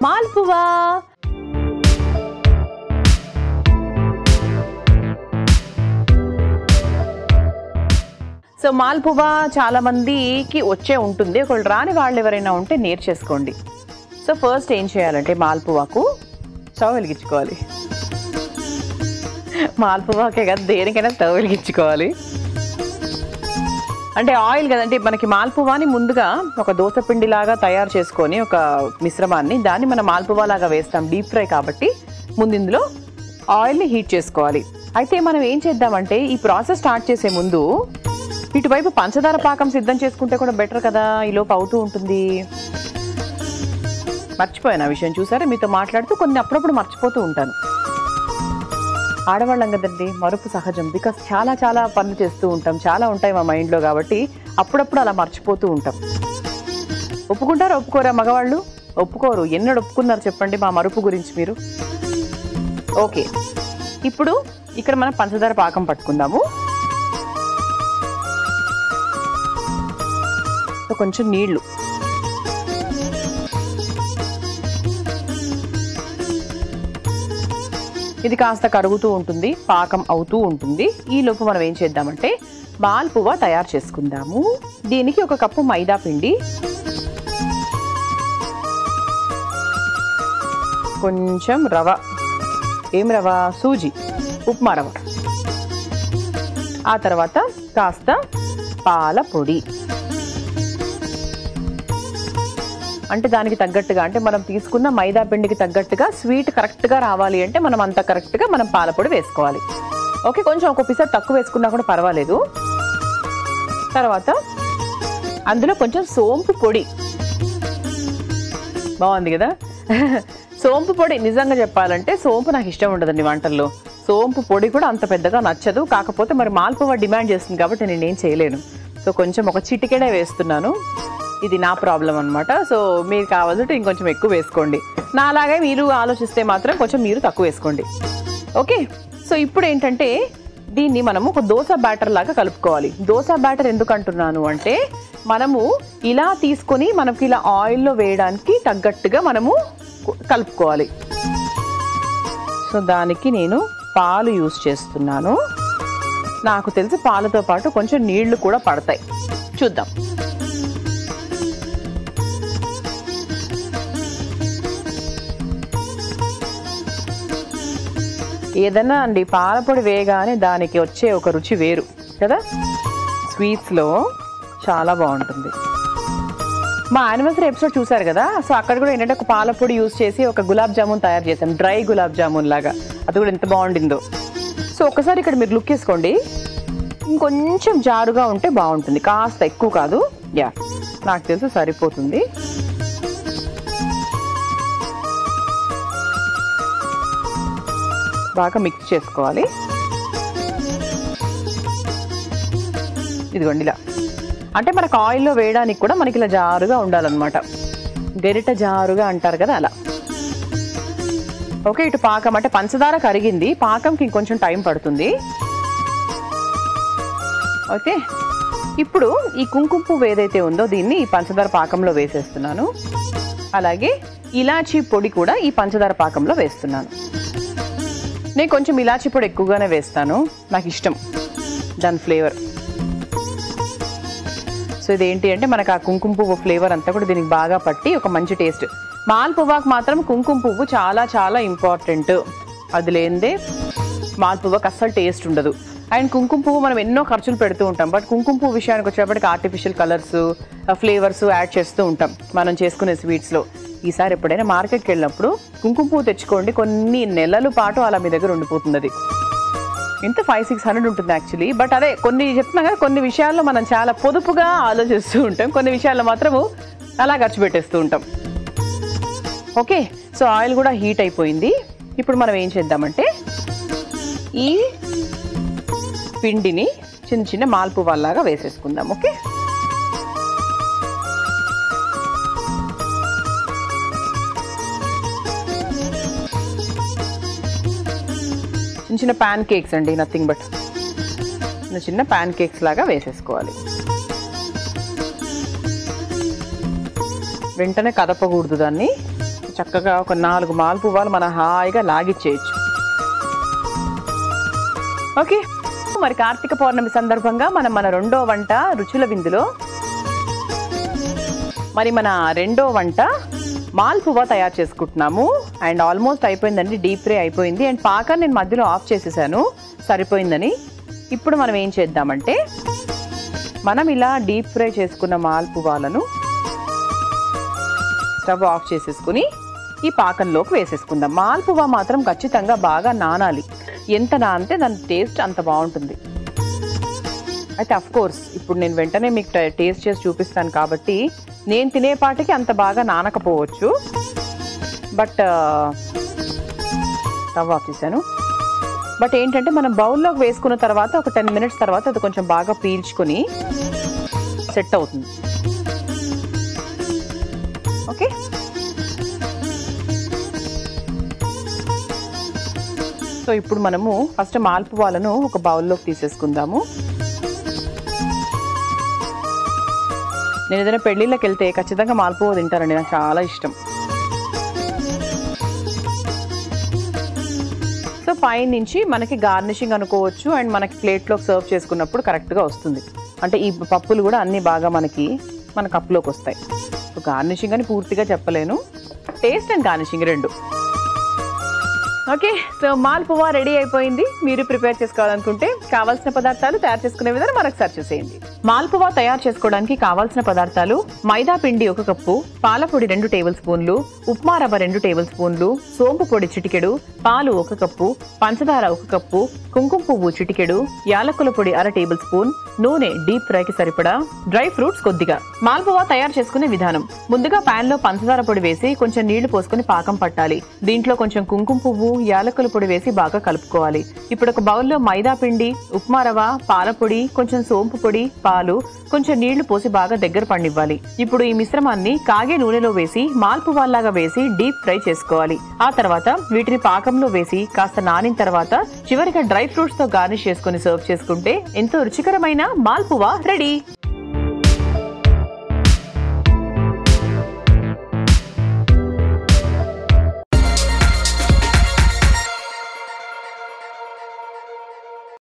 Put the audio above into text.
malpua so malpua చాలా మందికి వచ్చే ఉంటుంది ఒకళ్ళు రాని వాళ్ళు ఎవరైనా ఉంటే నేర్చేసుకోండి సో ఫస్ట్ ఏం చేయాలంటే మాల్పువాకు స్టవ్ వెలిగించుకోవాలి మాల్పువాకే కదా దేనికైనా స్టవ్ వెలిగించుకోవాలి అంటే ఆయిల్ కదంటే మనకి మాల్పువాని ముందుగా ఒక దోస పిండి లాగా తయారు చేసుకొని ఒక మిశ్రమాన్ని దాన్ని మనం మాల్పువా లాగా వేస్తాం డీప్ ఫ్రై కాబట్టి ముందు ఇందులో ఆయిల్ని హీట్ చేసుకోవాలి అయితే మనం ఏం చేద్దామంటే ఈ ప్రాసెస్ స్టార్ట్ చేసే ముందు ఇటువైపు పంచదార పాకం సిద్ధం చేసుకుంటే కూడా బెటర్ కదా ఈ లోపు అవుతూ ఉంటుంది మర్చిపోయాను ఆ విషయం చూసారా మీతో మాట్లాడుతూ కొన్ని అప్పుడప్పుడు మర్చిపోతూ ఉంటాను ఆడవాళ్ళం కదండి మరుపు సహజం బికాస్ చాలా చాలా పనులు చేస్తూ ఉంటాం చాలా ఉంటాయి మా మైండ్లో కాబట్టి అప్పుడప్పుడు అలా మర్చిపోతూ ఉంటాం ఒప్పుకుంటారా ఒప్పుకోరా మగవాళ్ళు ఒప్పుకోరు ఎన్నడు ఒప్పుకున్నారు చెప్పండి మా మరుపు గురించి మీరు ఓకే ఇప్పుడు ఇక్కడ మనం పంచదార పాకం పట్టుకుందాము సో కొంచెం నీళ్లు ఇది కాస్త కరుగుతూ ఉంటుంది పాకం అవుతూ ఉంటుంది ఈ లోపు మనం ఏం చేద్దామంటే మాల్పువ తయారు చేసుకుందాము దీనికి ఒక కప్పు మైదా పిండి కొంచెం రవ ఏం రవ సూజీ ఉప్మా రవ ఆ తర్వాత కాస్త పాల పొడి అంటే దానికి తగ్గట్టుగా అంటే మనం తీసుకున్న మైదా పిండికి తగ్గట్టుగా స్వీట్ కరెక్ట్గా రావాలి అంటే మనం అంత కరెక్ట్గా మనం పాలపొడి వేసుకోవాలి ఓకే కొంచెం ఒక పిసర్ తక్కువ వేసుకున్నా కూడా పర్వాలేదు తర్వాత అందులో కొంచెం సోంపు పొడి బాగుంది కదా సోంపు పొడి నిజంగా చెప్పాలంటే సోంపు నాకు ఇష్టం ఉండదండి వంటల్లో సోంపు పొడి కూడా అంత పెద్దగా నచ్చదు కాకపోతే మరి మాల్పువ డిమాండ్ చేస్తుంది కాబట్టి నేనేం చేయలేను సో కొంచెం ఒక చిటికెడే వేస్తున్నాను ఇది నా ప్రాబ్లం అనమాట సో మీరు కావాలంటే ఇంకొంచెం ఎక్కువ వేసుకోండి నా అలాగే మీరు ఆలోచిస్తే మాత్రం కొంచెం మీరు తక్కువ వేసుకోండి ఓకే సో ఇప్పుడు ఏంటంటే దీన్ని మనము ఒక దోశ బ్యాటర్ లాగా కలుపుకోవాలి దోశ బ్యాటర్ ఎందుకు అంటున్నాను అంటే మనము ఇలా తీసుకొని మనకి ఇలా ఆయిల్లో వేయడానికి తగ్గట్టుగా మనము కు- కలుపుకోవాలి సో దానికి నేను పాలు యూస్ చేస్తున్నాను నాకు తెలిసి పాలతో పాటు కొంచెం నీళ్లు కూడా పడతాయి చూద్దాం ఏదన్నా అండి పాలపొడి వేయగానే దానికి వచ్చే ఒక రుచి వేరు కదా స్వీట్స్లో చాలా బాగుంటుంది మా యానివర్సరీ ఎపిసోడ్ చూసారు కదా సో అక్కడ కూడా ఏంటంటే ఒక పాలపొడి యూస్ చేసి ఒక గులాబ్ జామున్ తయారు చేసాం డ్రై గులాబ్ జామున్ లాగా అది కూడా ఎంత బాగుండిందో సో ఒకసారి ఇక్కడ మీరు లుక్ వేసుకోండి ఇంకొంచెం జారుగా ఉంటే బాగుంటుంది కాస్త ఎక్కువ కాదు యా నాకు తెలిసి సరిపోతుంది బాగా మిక్స్ చేసుకోవాలి ఇదిగోండి ఇలా అంటే మనకు ఆయిల్లో వేయడానికి కూడా మనకి ఇలా జారుగా ఉండాలన్నమాట గరిట జారుగా అంటారు కదా అలా ఓకే ఇటు పాకం అంటే పంచదార కరిగింది పాకంకి ఇంకొంచెం టైం పడుతుంది ఓకే ఇప్పుడు ఈ కుంకుమ పువ్వు ఏదైతే ఉందో దీన్ని ఈ పంచదార పాకంలో వేసేస్తున్నాను అలాగే ఇలాచీ పొడి కూడా ఈ పంచదార పాకంలో వేస్తున్నాను నేను కొంచెం ఇలాచీ పొడి ఎక్కువగానే వేస్తాను నాకు ఇష్టం దాని ఫ్లేవర్ సో ఇదేంటి అంటే మనకు ఆ కుంకుమ పువ్వు ఫ్లేవర్ అంతా కూడా దీనికి బాగా పట్టి ఒక మంచి టేస్ట్ మాల్ పువ్వాకు మాత్రం కుంకుమ పువ్వు చాలా చాలా ఇంపార్టెంట్ అది లేనిదే మాల్ పువ్వుకి అస్సలు టేస్ట్ ఉండదు అండ్ కుంకుమ పువ్వు మనం ఎన్నో ఖర్చులు పెడుతూ ఉంటాం బట్ కుంకుమ పువ్వు విషయానికి వచ్చేప్పటికి ఆర్టిఫిషియల్ కలర్స్ ఫ్లేవర్స్ యాడ్ చేస్తూ ఉంటాం మనం చేసుకునే స్వీట్స్లో ఈసారి ఎప్పుడైనా మార్కెట్కి వెళ్ళినప్పుడు కుంకుమ పువ్వు తెచ్చుకోండి కొన్ని నెలల పాటు అలా మీ దగ్గర ఉండిపోతుంది అది ఇంత ఫైవ్ సిక్స్ హండ్రెడ్ ఉంటుంది యాక్చువల్లీ బట్ అదే కొన్ని చెప్తున్నా కదా కొన్ని విషయాల్లో మనం చాలా పొదుపుగా ఆలోచిస్తూ ఉంటాం కొన్ని విషయాల్లో మాత్రము అలా ఖర్చు పెట్టేస్తూ ఉంటాం ఓకే సో ఆయిల్ కూడా హీట్ అయిపోయింది ఇప్పుడు మనం ఏం చేద్దామంటే ఈ పిండిని చిన్న చిన్న మాల్పువ్వాలాగా వేసేసుకుందాం ఓకే చిన్న చిన్న ప్యాన్ కేక్స్ అండి నథింగ్ బట్ చిన్న చిన్న ప్యాన్ కేక్స్ లాగా వేసేసుకోవాలి వెంటనే కదపకూడదు దాన్ని చక్కగా ఒక నాలుగు మాల్పువాలు మనం హాయిగా లాగిచ్చేయచ్చు ఓకే మరి కార్తీక పౌర్ణమి సందర్భంగా మనం మన రెండో వంట రుచుల విందులో మరి మన రెండో వంట మాల్పువా తయారు చేసుకుంటున్నాము అండ్ ఆల్మోస్ట్ అయిపోయిందండి డీప్ ఫ్రై అయిపోయింది అండ్ పాక నేను మధ్యలో ఆఫ్ చేసేసాను సరిపోయిందని ఇప్పుడు మనం ఏం చేద్దామంటే మనం ఇలా డీప్ ఫ్రై చేసుకున్న మాల్పువాలను స్టవ్ ఆఫ్ చేసేసుకుని ఈ పాకంలోకి వేసేసుకుందాం మాల్పువా మాత్రం ఖచ్చితంగా బాగా నానాలి ఎంత నానితే దాని టేస్ట్ అంత బాగుంటుంది అయితే అఫ్ కోర్స్ ఇప్పుడు నేను వెంటనే మీకు ట- టేస్ట్ చేసి చూపిస్తాను కాబట్టి నేను తినేపాటికి అంత బాగా నానకపోవచ్చు బట్ స్టవ్ ఆఫ్ చేశాను బట్ ఏంటంటే మనం బౌల్లోకి వేసుకున్న తర్వాత ఒక టెన్ మినిట్స్ తర్వాత అది కొంచెం బాగా పీల్చుకొని సెట్ అవుతుంది ఓకే సో ఇప్పుడు మనము ఫస్ట్ మాల్పువాలను ఒక బౌల్లోకి తీసేసుకుందాము నేను ఏదైనా పెళ్ళిళ్ళకి వెళ్తే ఖచ్చితంగా మాల్పువ తింటారండి నాకు చాలా ఇష్టం సో పైన నుంచి మనకి గార్నిషింగ్ అనుకోవచ్చు అండ్ మనకి ప్లేట్లోకి సర్వ్ చేసుకున్నప్పుడు కరెక్ట్గా వస్తుంది అంటే ఈ పప్పులు కూడా అన్నీ బాగా మనకి మన కప్లోకి వస్తాయి సో గార్నిషింగ్ అని పూర్తిగా చెప్పలేను టేస్ట్ అండ్ గార్నిషింగ్ రెండు ఓకే సో మాల్పువా రెడీ అయిపోయింది మీరు ప్రిపేర్ చేసుకోవాలనుకుంటే కావాల్సిన పదార్థాలు తయారు చేసుకునే విధానం మరొకసారి చూసేయండి మాల్పువా తయారు చేసుకోవడానికి కావాల్సిన పదార్థాలు మైదా పిండి ఒక కప్పు పాలపొడి రెండు టేబుల్ స్పూన్లు ఉప్మా రవ్వ రెండు టేబుల్ స్పూన్లు సోంపు పొడి చిటికెడు పాలు ఒక కప్పు పంచదార ఒక కప్పు కుంకుమ పువ్వు చిటికెడు యాలకుల పొడి అర టేబుల్ స్పూన్ నూనె డీప్ ఫ్రైకి సరిపడా డ్రై ఫ్రూట్స్ కొద్దిగా మాల్పువా తయారు చేసుకునే విధానం ముందుగా పాన్ లో పంచదార పొడి వేసి కొంచెం నీళ్లు పోసుకొని పాకం పట్టాలి దీంట్లో కొంచెం కుంకుమ పువ్వు యాలకుల పొడి వేసి బాగా కలుపుకోవాలి ఇప్పుడు ఒక బౌల్లో మైదా పిండి ఉప్మా రవ్వ పాలపొడి కొంచెం సోంపు పొడి పాలు కొంచెం నీళ్లు పోసి బాగా దగ్గర పండివ్వాలి ఇప్పుడు ఈ మిశ్రమాన్ని కాగే నూనెలో వేసి మాల్పువాల్లాగా వేసి డీప్ ఫ్రై చేసుకోవాలి ఆ తర్వాత వీటిని పాకంలో వేసి కాస్త నానిన తర్వాత చివరిగా డ్రై ఫ్రూట్స్ తో గార్నిష్ చేసుకుని సర్వ్ చేసుకుంటే ఎంతో రుచికరమైన మాల్పువా రెడీ